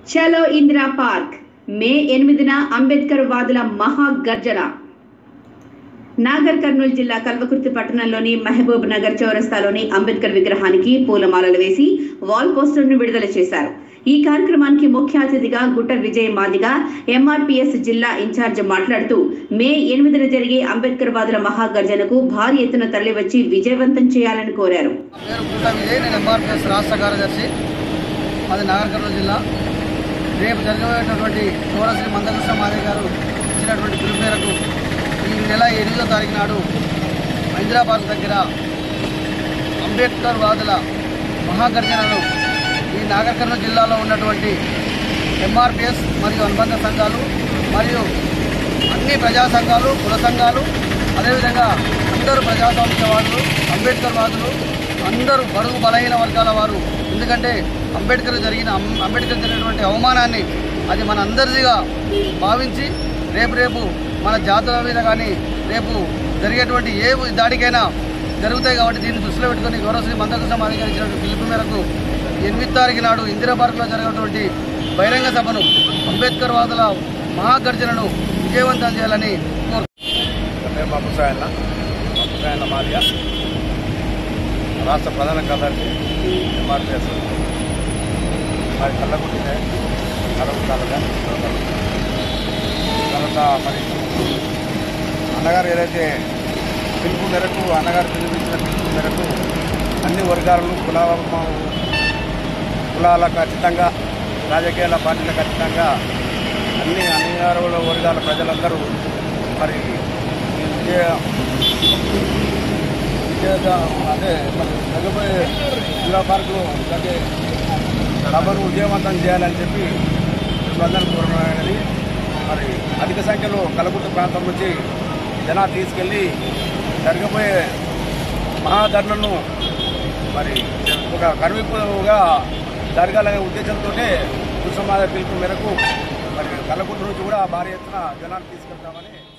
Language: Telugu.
చలో ఇందిరా పార్క్ మే ఎనిమిదిన అంబేద్కర్ వాదుల మహాగర్జన నాగర్ కర్నూలు జిల్లా కల్వకుర్తి పట్టణంలోని మహబూబ్ నగర్ చౌరస్తాలోని అంబేద్కర్ విగ్రహానికి పూలమాలలు వేసి వాల్ పోస్టర్ను విడుదల చేశారు ఈ కార్యక్రమానికి ముఖ్య అతిథిగా గుట్ట విజయ్ మాదిగ ఎంఆర్పీఎస్ జిల్లా ఇన్ఛార్జ్ మాట్లాడుతూ మే ఎనిమిదిన జరిగే అంబేద్కర్ వాదుల మహాగర్జనకు భారీ ఎత్తున తరలివచ్చి విజయవంతం చేయాలని కోరారు పేరు పూట విజయ్ నేను ఎంఆర్పిఎస్ రాష్ట్ర కార్యదర్శి మాది నాగర్ కర్నూలు జిల్లా రేపు జరగబోయేటటువంటి చోరశ్రీ మందకృష్ణ మాదే గారు ఇచ్చినటువంటి పిలుపు మేరకు ఈ నెల ఎనిమిదో తారీఖు నాడు హైదరాబాద్ దగ్గర అంబేద్కర్ వాదుల మహాగర్జనను ఈ నాగర్ కర్నూలు జిల్లాలో ఉన్నటువంటి ఎంఆర్పిఎస్ మరియు అనుబంధ సంఘాలు మరియు అన్ని ప్రజా సంఘాలు కుల సంఘాలు అదేవిధంగా అందరూ ప్రజాస్వామ్యవాదులు అంబేద్కర్ వాదులు అందరూ బడుగు బలహీన వర్గాల వారు ఎందుకంటే అంబేద్కర్ జరిగిన అం- అంబేద్కర్ జరిగినటువంటి అవమానాన్ని అది మన అందరిదిగా భావించి రేపు రేపు మన జాతుల మీద కానీ రేపు జరిగేటువంటి ఏ దాడికైనా జరుగుతాయి కాబట్టి దీన్ని దృష్టిలో పెట్టుకుని గౌరవశ్రీ మందకృష్ణ మాది గారు ఇచ్చినటువంటి పిలుపు మేరకు ఎనిమిది తారీఖు నాడు ఇందిరా పార్క్లో జరిగినటువంటి బహిరంగ సభను అంబేద్కర్ వాదుల మహాగర్జనను విజయవంతం చేయాలని కోరుతున్నాను పేరు బాబుసాయన్న బాబుసాయన్న మాదిగా రాష్ట్ర ప్రధాన కార్యదర్శి ఎంఆర్పిఎస్ మరి కళ్ళకుంటే కలవకాలుగా తర్వాత మరి అన్నగారు ఏదైతే పిలుపు మేరకు అన్నగారు పిలుపునిచ్చిన పిలుపు మేరకు అన్ని వర్గాలను కుల కులాలకు ఖచ్చితంగా రాజకీయాల పార్టీలకు ఖచ్చితంగా అన్ని అన్ని వర్గాల ప్రజలందరూ మరి ఈ విజయ విజయ అదే మరి జరగబోయే జిల్లా పార్కులో జరిగే సభను విజయవంతం చేయాలని చెప్పి అందరూ కోరమైనది మరి అధిక సంఖ్యలో కలగుట్ట ప్రాంతం నుంచి జనాలు తీసుకెళ్ళి జరగబోయే మహాధర్నను మరి ఒక కనువిప్పుగా జరగాలనే ఉద్దేశంతో కుసమాద పిలుపు మేరకు మరి కల్లకుంట నుంచి కూడా భారీ ఎత్తున జనాలు తీసుకెళ్తామని